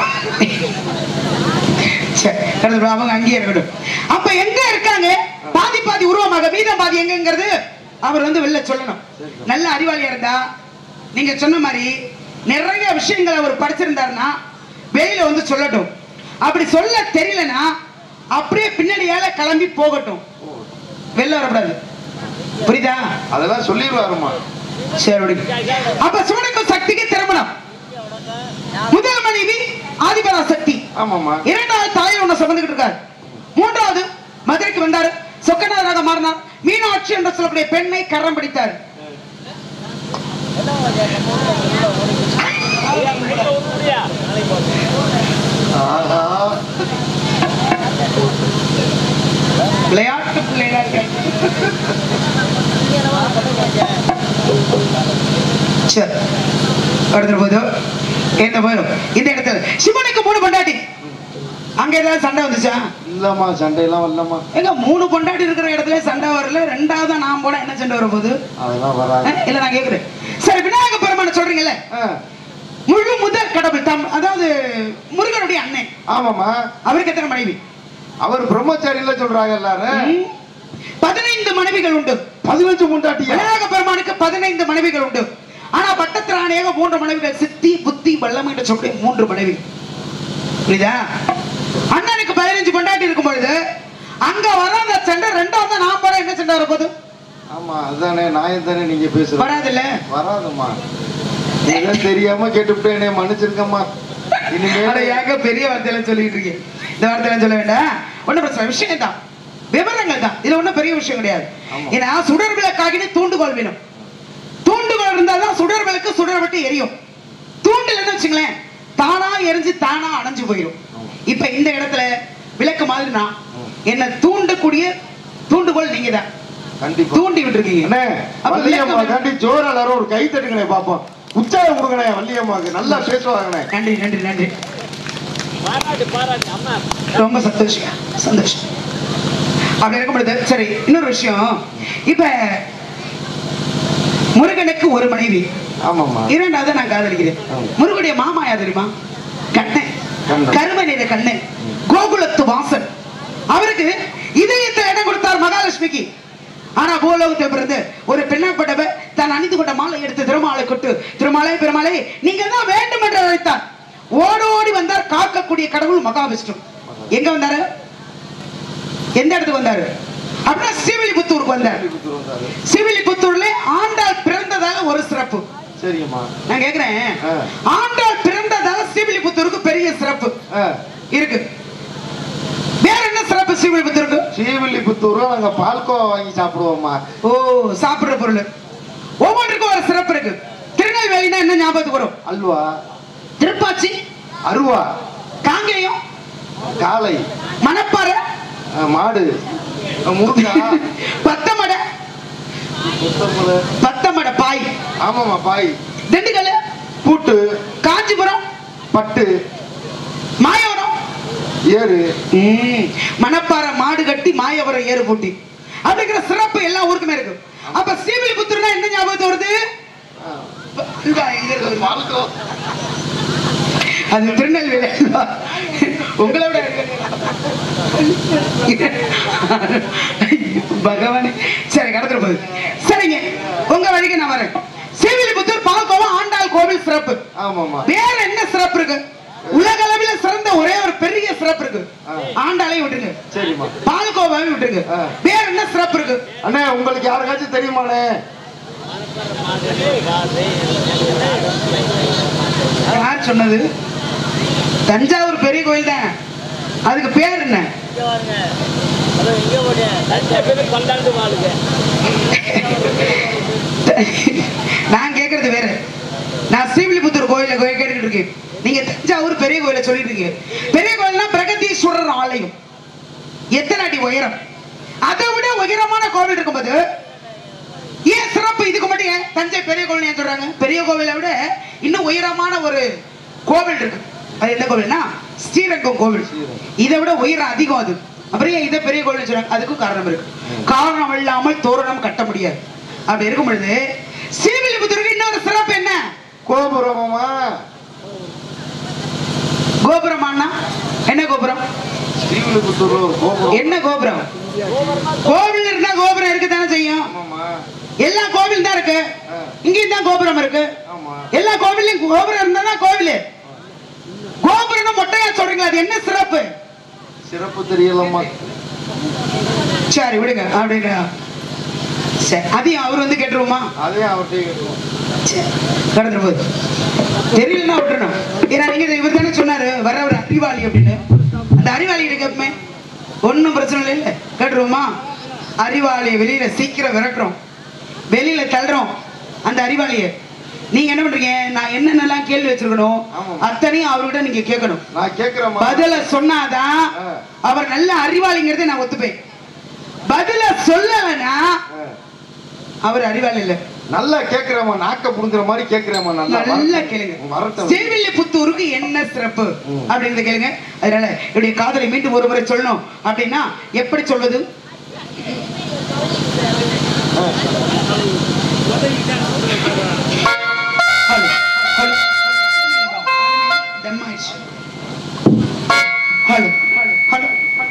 Speaker 1: சரி, கடவுள் விடு, அவங்க அங்கேயே இருக்கட்டும் அப்ப எங்க இருக்காங்க பாதி பாதி உருவமாக மீதம் பாதி எங்கங்கிறது அவர் வந்து வெளில சொல்லணும் நல்ல அறிவாளியா இருந்தா நீங்க சொன்ன மாதிரி நிறைய விஷயங்கள் அவர் படிச்சிருந்தாருன்னா வெளியில வந்து சொல்லட்டும் அப்படி சொல்ல தெரியலனா அப்படியே பின்னாடியால கிளம்பி போகட்டும் வெளில வரக்கூடாது புரியுதா
Speaker 2: அதெல்லாம் சொல்லிடுவாருமா
Speaker 1: சரி விடுங்க. அப்ப சிவனுக்கும் சக்திக்கு திருமணம் முதல் மனைவி ஆதிபரா சக்தி
Speaker 2: ஆமாம்மா
Speaker 1: இரண்டாவது தாயை ஒண்ணு சுமந்துகிட்டு இருக்காரு மூன்றாவது மதுரைக்கு வந்தாரு சொக்கநாதராக மாறினார் மீனாட்சி என்று சொல்லக்கூடிய பெண்ணை கரம் பிடித்தார்
Speaker 2: ஆஹா
Speaker 1: விளையாட்டு பிள்ளைகளா இருக்காங்க சரி அடுத்த போது என்ன போயிடும் இந்த இடத்துல சிவனுக்கு மூணு பொண்டாட்டி அங்க ஏதாவது சண்டை வந்துச்சா
Speaker 2: இல்லம்மா சண்டையெல்லாம் வரலம்மா
Speaker 1: எங்க மூணு பொண்டாட்டி இருக்கிற இடத்துல சண்டை வரல ரெண்டாவது நான் போனா என்ன சண்டை வரப்போகுது
Speaker 2: அதெல்லாம் வராது
Speaker 1: அஹ், இல்ல நான் கேக்குறேன் சரி விநாயக பெருமான சொல்றீங்கல்ல
Speaker 2: ஆ,
Speaker 1: முழு முதல் கடவுள் தம் அதாவது முருகனுடைய அண்ணன்
Speaker 2: ஆமாம்மா
Speaker 1: அவருக்கு எத்தனை மனைவி
Speaker 2: அவர் பிரம்மச்சாரியில சொல்றாங்க எல்லாரும்
Speaker 1: ம். பதினைந்து மனைவிகள் உண்டு
Speaker 2: பதினஞ்சு முண்டாட்டியா
Speaker 1: விநாயக பெருமானுக்கு பதினைந்து மனைவிகள் உண்டு ஆனா பட்டத்திராணியாக மூன்று மனைவிகள் சித்தி புத்தி வல்லமை என்று சொல்லக்கூடிய மூன்று மனைவி புரியுதா அண்ணனுக்கு பதினஞ்சு கொண்டாட்டி இருக்கும் பொழுது அங்க வராத சண்டை ரெண்டாவது நான் போறேன் என்ன சண்டை வரப்போகுது
Speaker 2: ஆமா அதுதானே நியாயம் தானே நீங்க பேசுறது
Speaker 1: வராதுல்ல
Speaker 2: வராதும்மா இதெல்லாம் தெரியாம கேட்டுவிட்டேனே மன்னிச்சிருக்கம்மா
Speaker 1: அட
Speaker 2: இனிமேல்
Speaker 1: ஏங்க பெரிய வார்த்தையில சொல்லிட்டு இருக்கேன் இந்த வார்த்தையில சொல்ல வேண்டாம் ஒண்ணும் பிரச்சனை விஷயம் தான் விவரங்கள் தான் இதுல ஒண்ணும் பெரிய விஷயம் கிடையாது
Speaker 2: ஆமா.
Speaker 1: ஏன்னா சுடர் விளக்காகினு தூண்டுகோல் வேணும் தூண்டுகோல் இருந்தாதான் சுடர் விளக்கு சுடர் விட்டு எரியும் தூண்டலன்னு வச்சுங்களேன் தானா எரிஞ்சு தானா அணைஞ்சு போயிடும்
Speaker 2: ஆமா.
Speaker 1: இப்ப இந்த இடத்துல விளக்கு மாதிரி நான்
Speaker 2: ம்.
Speaker 1: என்ன தூண்டக்கூடிய தூண்டுகோல் நீங்க தான்
Speaker 2: கண்டிப்பா
Speaker 1: தூண்டி விட்டுருக்கீங்க
Speaker 2: அண்ணே
Speaker 1: அப்ப
Speaker 2: வள்ளியம்மா
Speaker 1: விளக்கு-
Speaker 2: தாண்டி ஜோர் எல்லாரும் ஒரு கை தட்டுங்களே பாப்போம் உற்சாகம் கொடுங்கண்ணே வள்ளியம்மாக்கு நல்லா பேசுவாங்கண்ணே
Speaker 1: நன்றி நன்றி நன்றி
Speaker 3: பாராட்டு பாராட்டு அம்மா
Speaker 1: ரொம்ப சந்தோஷம் சந்தோஷம் அப்படி இருக்கும் பொழுது சரி இன்னொரு விஷயம் இப்ப முருகனுக்கு ஒரு மனைவி
Speaker 2: ஆமாம்மா
Speaker 1: இரண்டாவது நான் காதலிக்கிறேன்
Speaker 2: ஆமா.
Speaker 1: முருகனுடைய மாமா யார் தெரியுமா கண்ணன்
Speaker 2: கண்ணன்.
Speaker 1: கரும நிற கண்ணன் கோகுலத்து வாசன் அவருக்கு இதயத்தில் இடம் கொடுத்தார் மகாலட்சுமிக்கு ஆனா பூலோகத்தில் பிறந்து ஒரு பெண்ணப்பட்டவ தான் அணிந்து கொண்ட மாலை எடுத்து திருமாலை கொட்டு திருமாலை பெருமாளை நீங்க தான் வேண்டும் என்று அழைத்தார் ஓடோடி வந்தார் காக்கக்கூடிய கடவுள் மகாவிஷ்ணு எங்க வந்தாரு எந்த இடத்துக்கு வந்தாரு அப்படின்னா ஸ்ரீவில்லிபுத்தூருக்கு வந்தார்
Speaker 2: ஸ்ரீவில்லிபுத்தூர் வந்தாரு.
Speaker 1: ஸ்ரீவில்லிபுத்தூர்ல ஆண்டாள் பிறந்ததால ஒரு சிறப்பு
Speaker 2: சரிங்கம்மா
Speaker 1: நான் கேக்குறேன்
Speaker 2: ஆ.
Speaker 1: ஆண்டாள் பிறந்ததால ஸ்ரீவில்லிபுத்தூருக்கு பெரிய சிறப்பு
Speaker 2: ஆ,
Speaker 1: இருக்கு வேற என்ன சிறப்பு ஸ்ரீவில்லிபுத்தூருக்கு
Speaker 2: ஸ்ரீவில்லிபுத்தூர்ல நாங்க பால்கோவா வாங்கி சாப்பிடுவோம்மா
Speaker 1: ஓ சாப்பிடுற பொருள் ஒவ்வொன்றுக்கும் ஒரு சிறப்பு இருக்கு திருநெல்வேலினா என்ன ஞாபகத்துக்கு வரும்
Speaker 2: அல்வா
Speaker 1: திருப்பாச்சி
Speaker 2: அருவா
Speaker 1: காங்கேயம்
Speaker 2: காளை
Speaker 1: மணப்பாறை
Speaker 2: ஆ, மாடு ஆ, முருங்கா
Speaker 1: பத்தமடை
Speaker 2: புத்தமலை.
Speaker 1: பத்தமடை பாய்
Speaker 2: ஆமாம்மா பாய்
Speaker 1: திண்டுக்கல்
Speaker 2: பூட்டு
Speaker 1: காஞ்சிபுரம்
Speaker 2: பட்டு
Speaker 1: மாயவரம்
Speaker 2: ஏறு
Speaker 1: ம், மணப்பாறை மாடு கட்டி மாயவரம் ஏறு பூட்டி அப்படிங்கிற சிறப்பு எல்லா ஊருக்குமே இருக்கு அப்ப ஸ்ரீவில்லிபுத்தூர்னா என்ன ஞாபகத்து வருது
Speaker 2: ஆ,
Speaker 1: அல்வா எங்க இருக்கு?
Speaker 2: பால்கோ
Speaker 1: அது திருநெல்வேலி அல்வா. உங்களை விட பகவானே சரி கடத்துட்டு போகுது சரிங்க உங்க வழிக்கு நான் வரேன் ஸ்ரீவில்லிபுத்தூர் பால்கோவா ஆண்டாள் கோவில் சிறப்பு
Speaker 2: ஆமாம்மா
Speaker 1: வேற என்ன சிறப்பு இருக்கு உலக அளவில் சிறந்த ஒரே ஒரு பெரிய சிறப்பு இருக்கு
Speaker 2: ஆ.
Speaker 1: ஆண்டாளையும் விட்டுருங்க
Speaker 2: சரிம்மா
Speaker 1: பால்கோவாவையும் விட்டுருங்க
Speaker 2: ஆ.
Speaker 1: வேற என்ன சிறப்பு இருக்கு
Speaker 2: அண்ணே உங்களுக்கு யாருக்காச்சும் தெரியுமாண்ணே
Speaker 1: யார் சொன்னது தஞ்சாவூர் பெரிய கோயில் தான் அதுக்கு பேர் என்ன
Speaker 3: இங்க வாங்க அதோ இங்க போட்டு தஞ்சை பேர் பல்லாண்டு வாழுங்க
Speaker 1: நான் கேக்குறது வேற நான் ஸ்ரீவில்லிபுத்தூர் கோயில கோயில் கேட்டுக்கிட்டு இருக்கேன் நீங்க தஞ்சாவூர் பெரிய கோயில சொல்லிட்டு இருக்கீங்க பெரிய கோயில்னா பிரகதீஸ்வரர் ஆலயம் எத்தனை அடி உயரம் அதை விட உயரமான கோவில் இருக்கும்போது ஏன் சிறப்பு இதுக்கு மட்டும் ஏன் தஞ்சை பெரிய கோவில் ஏன் சொல்றாங்க பெரிய கோவிலை விட இன்னும் உயரமான ஒரு கோவில் இருக்கு அது எந்த கோவில்னா ஸ்ரீரங்கம் கோவில் இதை விட உயரம் அதிகம் அது அப்புறம் ஏன் இதை பெரிய கோவில் சொல்றாங்க அதுக்கும் காரணம் இருக்கு காரணம் இல்லாமல் தோரணம் கட்ட முடியாது அப்படி இருக்கும் பொழுது ஸ்ரீவில்லிபுத்தூருக்கு இன்னொரு சிறப்பு என்ன
Speaker 2: கோபுரமாமா
Speaker 1: கோபுரமானா என்ன கோபுரம்
Speaker 2: ஸ்ரீவில்லிபுத்தூர்ல ஒரு கோபுரம்
Speaker 1: என்ன கோபுரம் கோவில் இருந்தா கோபுரம் இருக்குதானே செய்யும்
Speaker 2: ஆமாம்மா
Speaker 1: எல்லா கோவில் தான் இருக்கு
Speaker 2: ஆ.
Speaker 1: இங்கேயும் தான் கோபுரம் இருக்கு
Speaker 2: ஆமா
Speaker 1: எல்லா கோவிலையும் கோபுரம் இருந்தா தான் கோவில் கோபுரம்னு மொட்டையா சொல்றீங்களா அது என்ன சிறப்பு
Speaker 2: சிறப்பு தெரியலம்மா
Speaker 1: சரி விடுங்க அப்படிங்க சரி அதையும் அவர் வந்து கேட்டுருவோமா
Speaker 2: அதே அவர்கிட்ட கேட்டுருவோம்
Speaker 1: சரி கடந்துட்டு போகுது தெரியலன்னா விட்டுறணும் ஏன்னா நீங்க இவர் தானே சொன்னாரு வர ஒரு அறிவாளி அப்படின்னு அந்த அறிவாளி கிட்ட கேட்போமே ஒன்றும் பிரச்சனை இல்லை இல்ல கேட்டுருவோமா அறிவாளியை வெளியில சீக்கிரம் விரட்டுறோம் வெளியில தள்ளுறோம் அந்த அறிவாளியை நீங்க என்ன பண்றீங்க நான் என்னென்னலாம் கேள்வி வச்சிருக்கணும்
Speaker 2: ஆமாம்.
Speaker 1: அத்தனையும் அவர்கிட்ட நீங்க கேட்கணும்
Speaker 2: நான் கேட்கிறேம்மா
Speaker 1: பதில சொன்னாதான்
Speaker 2: ஆ.
Speaker 1: அவர் நல்ல அறிவாளிங்கிறதை நான் ஒத்துப்பேன் பதில சொல்லலைன்னா
Speaker 2: ஆ.
Speaker 1: அவர் அறிவாளி இல்லை
Speaker 2: நல்லா கேட்கிறேம்மா நாக்க புடுங்குற மாதிரி கேட்கிறேம்மா நல்லா
Speaker 1: நல்லா கேளுங்க
Speaker 2: வரட்டும்
Speaker 1: ஸ்ரீவில்லிபுத்தூருக்கு என்ன சிறப்பு
Speaker 2: ம்.
Speaker 1: அப்படிங்கறத கேளுங்க அதனால என்னுடைய காதலை மீண்டும் ஒரு முறை சொல்லணும் அப்படின்னா எப்படி சொல்வது ஹலோ ஹலோ தம்மாயிடுச்சு ஹலோ ஹலோ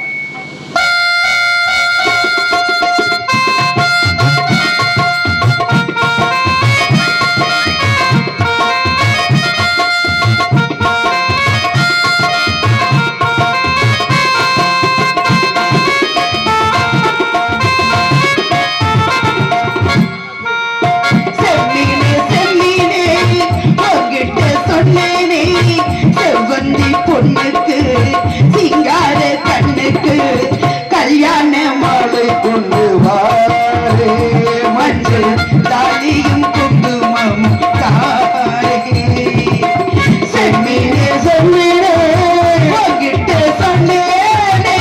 Speaker 1: செம்மீனே செம்மீனே உன்கிட்ட சொன்னேனே செவ்வந்தி பொண்ணுக்கு சிங்கார கண்ணுக்கு கல்யாண மாலை
Speaker 2: கொண்டு வாரே
Speaker 1: மஞ்சள் தாலியும் குங்குமம் தாரே செம்மீனே செம்மீனே உன்கிட்ட சொன்னேனே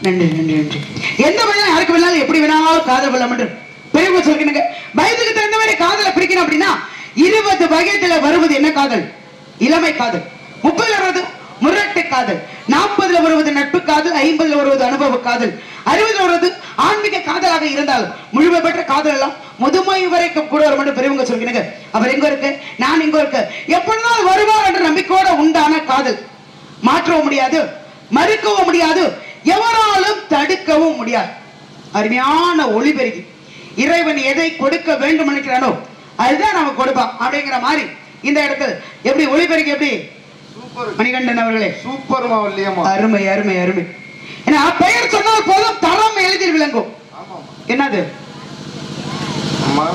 Speaker 1: நன்றி நன்றி நன்றி எந்த பையன் யாருக்கு வேணாலும் எப்படி வேணாலும் காதல் கொள்ளலாம் என்று பெரியவங்க சொல்லுங்க வயதுக்கு தகுந்த மாதிரி காதலை பிடிக்கணும் அப்படின்னா இருபது வயதுல வருவது என்ன காதல் இளமை காதல் முப்பதுல வருவது முரட்டு காதல் நாற்பதுல வருவது நட்பு காதல் ஐம்பதுல வருவது அனுபவ காதல் அறுபதுல வருவது ஆன்மீக காதலாக இருந்தாலும் முழுமை பெற்ற காதல் எல்லாம் முதுமை வரைக்கும் கூட வரும் என்று பெரியவங்க சொல்கிறீங்க அவர் எங்க இருக்கு நான் எங்க இருக்கு எப்பொழுதும் வருவார் என்ற நம்பிக்கையோட உண்டான காதல் மாற்றவும் முடியாது மறுக்கவும் முடியாது எவராலும் தடுக்கவும் முடியாது அருமையான ஒளிபெருகி இறைவன் எதை கொடுக்க வேண்டும் நினைக்கிறானோ அதுதான் நமக்கு கொடுப்பான் அப்படிங்கிற மாதிரி இந்த இடத்துல எப்படி ஒளிபெருகி எப்படி
Speaker 2: சூப்பர்
Speaker 1: மணிகண்டன் அவர்களே
Speaker 2: சூப்பர்மா வள்ளியம்மா
Speaker 1: அருமை அருமை அருமை ஏன்னா பெயர் சொன்னால் போதும் தரம் எளிதில் விளங்கும்
Speaker 2: ஆமாம்மா
Speaker 1: என்னது
Speaker 2: அம்மா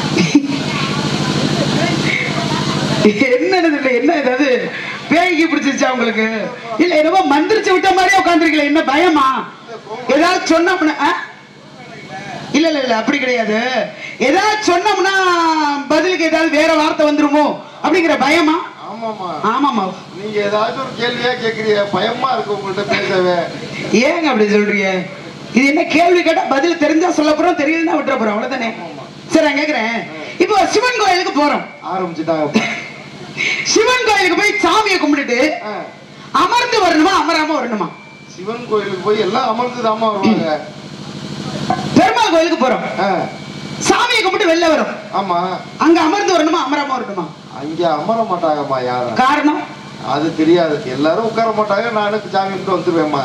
Speaker 1: என்னது இல்ல என்ன ஏதாவது பேய்க்கு பிடிச்சிருச்சா உங்களுக்கு இல்ல என்னவோ மந்திரிச்சு விட்ட மாதிரியே உட்காந்துருக்கல என்ன பயமா ஏதாவது சொன்னோம்னா ஆ? இல்ல இல்ல இல்ல அப்படி கிடையாது ஏதாவது சொன்னோம்னா பதிலுக்கு ஏதாவது வேற வார்த்தை வந்துருமோ அப்படிங்கிற பயமா
Speaker 2: ஆமாம்மா
Speaker 1: ஆமாமா
Speaker 2: நீங்க ஏதாச்சும் ஒரு கேள்வியா கேக்குறீங்க பயமா இருக்கு உங்கள்ட்ட பேசவே
Speaker 1: ஏங்க அப்படி சொல்றீங்க இது என்ன கேள்வி கேட்டா பதில் தெரிஞ்சா சொல்ல போறோம் தெரியலன்னா விட்டுற போறோம் அவ்வளவுதானே சரி நான் கேக்குறேன் இப்போ சிவன் கோயிலுக்கு போறோம்
Speaker 2: ஆரம்பிச்சுட்டாங்க
Speaker 1: சிவன் கோயிலுக்கு போய் சாமியை கும்பிட்டுட்டு
Speaker 2: ஆ,
Speaker 1: அமர்ந்து வரணுமா அமராம வரணுமா
Speaker 2: சிவன் கோயிலுக்கு போய் எல்லாம் அமர்ந்துதாம்மா வருவாங்க
Speaker 1: பெருமாள் கோயிலுக்கு போறோம்
Speaker 2: ஆ,
Speaker 1: சாமியை கும்பிட்டு வெளில வரும்
Speaker 2: ஆமா
Speaker 1: அங்க அமர்ந்து வரணுமா அமராம வரணுமா
Speaker 2: அங்க அமர மாட்டாங்கம்மா யாரும்
Speaker 1: காரணம்
Speaker 2: அது தெரியாது எல்லாரும் உட்கார மாட்டாங்க நானும் சாமி கும்பிட்டு வந்துருவேம்மா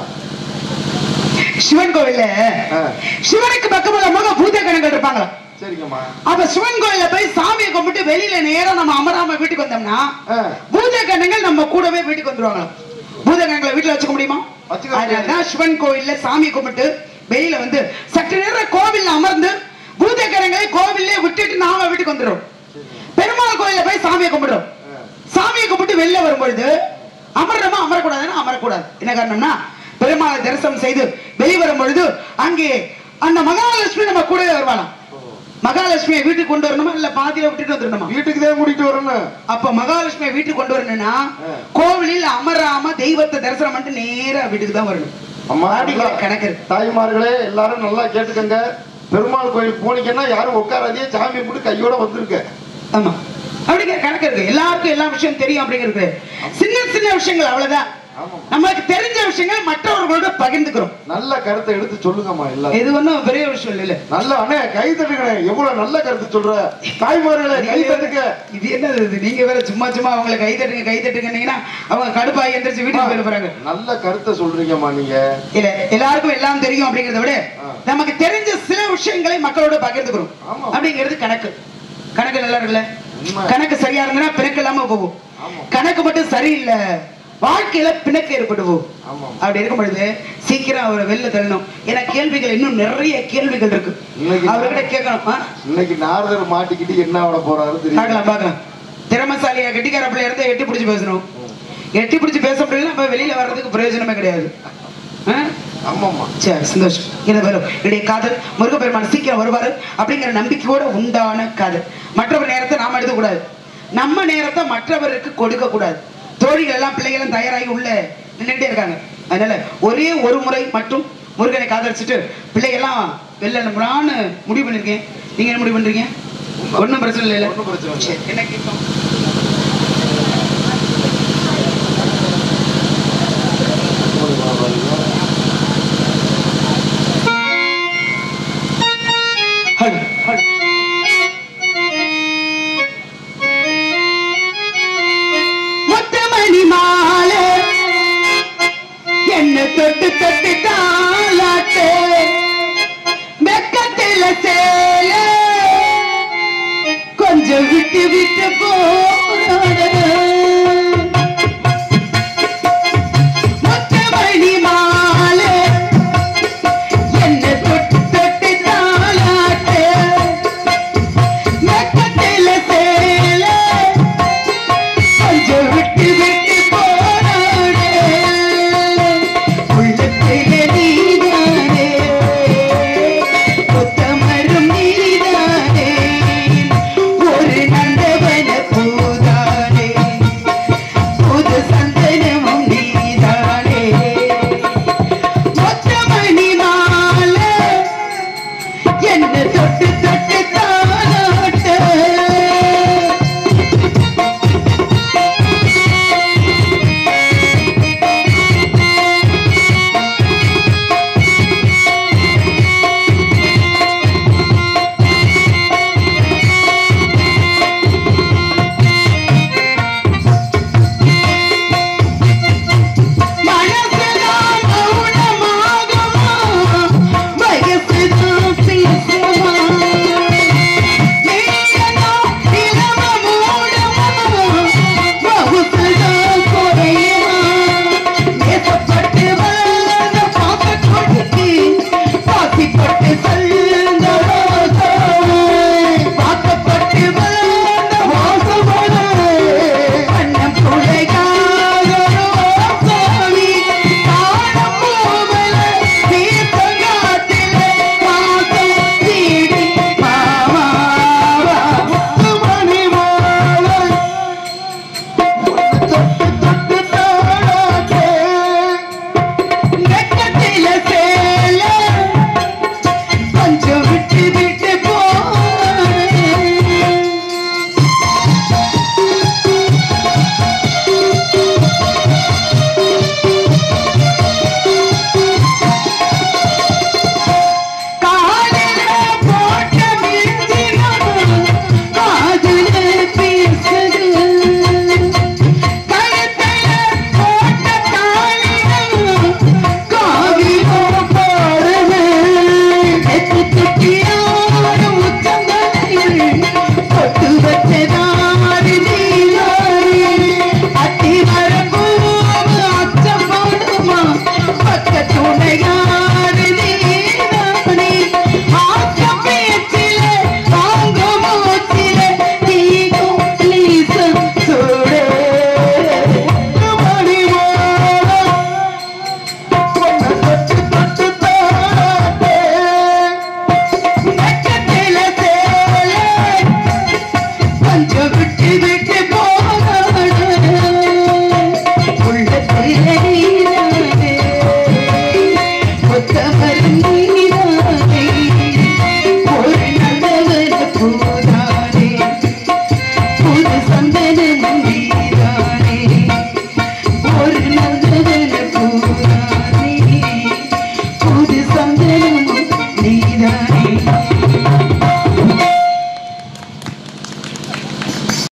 Speaker 1: சிவன் கோவில்ல
Speaker 2: ஆ,
Speaker 1: சிவனுக்கு பக்கமுள்ள பூத கணங்கள் இருப்பாங்களா
Speaker 2: சரிங்கம்மா
Speaker 1: அப்ப சிவன் கோயில்ல போய் சாமியை கும்பிட்டு வெளியில நேரம் நம்ம அமராம வீட்டுக்கு வந்தோம்னா
Speaker 2: ஆ,
Speaker 1: பூத கணங்கள் நம்ம கூடவே வீட்டுக்கு வந்துருவாங்களாம் பூத கணங்களை வீட்டுல வச்சுக்க முடியுமா
Speaker 2: வச்சுக்க முடியாது.
Speaker 1: அதனாலதான் சிவன் கோயில்ல சாமி கும்பிட்டு வெளியில வந்து சற்று நேரம் கோவில்ல அமர்ந்து பூத கணங்களை கோவில்லே விட்டுட்டு நாம வீட்டுக்கு வந்துடும் பெருமாள் கோயில்ல போய் சாமியை கும்பிடுறோம்
Speaker 2: ஆ,
Speaker 1: சாமியை கும்பிட்டு வெளில வரும்பொழுது அமரணுமா அமரக்கூடாதுன்னா அமரக்கூடாது என்ன காரணம்னா பெருமாளை தரிசனம் செய்து வெளியே வரும் பொழுது அங்கே அந்த மகாலட்சுமி நம்ம கூடவே வருவாளாம்
Speaker 2: ஓ.
Speaker 1: மகாலட்சுமியை வீட்டுக்கு கொண்டு வரணுமா இல்ல பாதியில விட்டுட்டு வந்துடணுமா
Speaker 2: வீட்டுக்கு தான் கூட்டிட்டு வரணும்
Speaker 1: அப்ப மகாலட்சுமியை வீட்டுக்கு கொண்டு வரணும்னா
Speaker 2: ஆ.
Speaker 1: கோவிலில் அமராம தெய்வத்தை தரிசனம் பண்ணிட்டு நேரா வீட்டுக்கு தான் வரணும்
Speaker 2: அம்மா
Speaker 1: அப்படிங்கிற கணக்கு இருக்கு.
Speaker 2: தாய்மார்களே எல்லாரும் நல்லா கேட்டுக்கங்க பெருமாள் கோயில் போனீங்கன்னா யாரும் உட்காராதே சாமி கும்பிட்டு கையோட வந்திருக்க
Speaker 1: ஆமா அப்படிங்கிற கணக்கு இருக்கு எல்லாருக்கும் எல்லா விஷயம் தெரியும் அப்படிங்கிறது சின்ன சின்ன விஷயங்கள் அவ்வளவுதான்
Speaker 2: ஆமா
Speaker 1: நமக்கு தெரிஞ்ச விஷயங்கள் மற்றவர்களோட பகிர்ந்துக்கிறோம்
Speaker 2: நல்ல கருத்தை எடுத்து சொல்லுங்கம்மா எல்லாரும்
Speaker 1: இது ஒண்ணும் பெரிய விஷயம் இல்ல
Speaker 2: நல்ல அண்ணே கை தட்டுக்கணே எவ்வளவு நல்ல கருத்து சொல்ற தாய்மார்களே கை தட்டுக்க
Speaker 1: இது என்னது இது நீங்க வேற சும்மா சும்மா அவங்களை கை தட்டுங்க கை தட்டுங்கன்னீங்கன்னா அவங்க கடுப்பாகி எந்திரிச்சு வீட்டுக்கு போயிட போறாங்க
Speaker 2: நல்ல கருத்தை சொல்றீங்கம்மா நீங்க
Speaker 1: இல்ல எல்லாருக்கும் எல்லாம் தெரியும் அப்படிங்கறத விட
Speaker 2: ஆ.
Speaker 1: நமக்கு தெரிஞ்ச சில விஷயங்களை மக்களோட பகிர்ந்துக்கிறோம்
Speaker 2: ஆமா.
Speaker 1: அப்படிங்கிறது கணக்கு கணக்கு நல்லா இருக்குல்ல
Speaker 2: உண்மை.
Speaker 1: கணக்கு சரியா இருந்தா பிணக்கு இல்லாம போகும்
Speaker 2: ஆமா.
Speaker 1: கணக்கு மட்டும் சரியில்லை வாழ்க்கையில பிணக்கு ஏற்படுவோம்
Speaker 2: ஆமா
Speaker 1: அப்படி இருக்கும் பொழுது சீக்கிரம் அவரை வெளில தள்ளணும் ஏன்னா கேள்விகள் இன்னும் நிறைய கேள்விகள் இருக்கு
Speaker 2: இன்னைக்கு
Speaker 1: அவர்கிட்ட கேட்கணும் ஆ?
Speaker 2: இன்னைக்கு நாரதர் மாட்டிக்கிட்டு என்ன ஆட போறாரு தெரியும்
Speaker 1: பார்க்கலாம் பார்க்கலாம் திறமசாலியா கெட்டிக்கார பிள்ளை இருந்தா எட்டி பிடிச்சு பேசணும் எட்டி பிடிச்சு பேச முடியல நம்ம வெளியில வர்றதுக்கு பிரயோஜனமே கிடையாது ஆ?
Speaker 2: ஆமாம்மா
Speaker 1: சரி சந்தோஷம் என்ன வரும் என்னுடைய காதல் முருகப்பெருமான் சீக்கிரம் வருவாரு அப்படிங்கிற நம்பிக்கையோட உண்டான காதல் மற்றவர் நேரத்தை நாம எடுக்கக்கூடாது நம்ம நேரத்தை மற்றவருக்கு கொடுக்க கூடாது தோழிகள் எல்லாம் பிள்ளைகளும் தயாராகி உள்ள நின்றுட்டே இருக்காங்க அதனால ஒரே ஒரு முறை மட்டும் முருகனை காதலிச்சுட்டு பிள்ளைகள்லாம் வெளில அனுப்பலான்னு முடிவு பண்ணிருக்கேன் நீங்க என்ன முடிவு பண்றீங்க ஒண்ணும் பிரச்சனை இல்லை
Speaker 2: ஒண்ணும் பிரச்சனை இல்லை.
Speaker 1: சரி, என்ன கேட்கும் ஹலோ ஹலோ முத்தமணி மாலை என்ன தொட்டு தொட்டு தாளாட்டு வெக்கத்தில சேல கொஞ்சம் விட்டு விட்டு போறாடு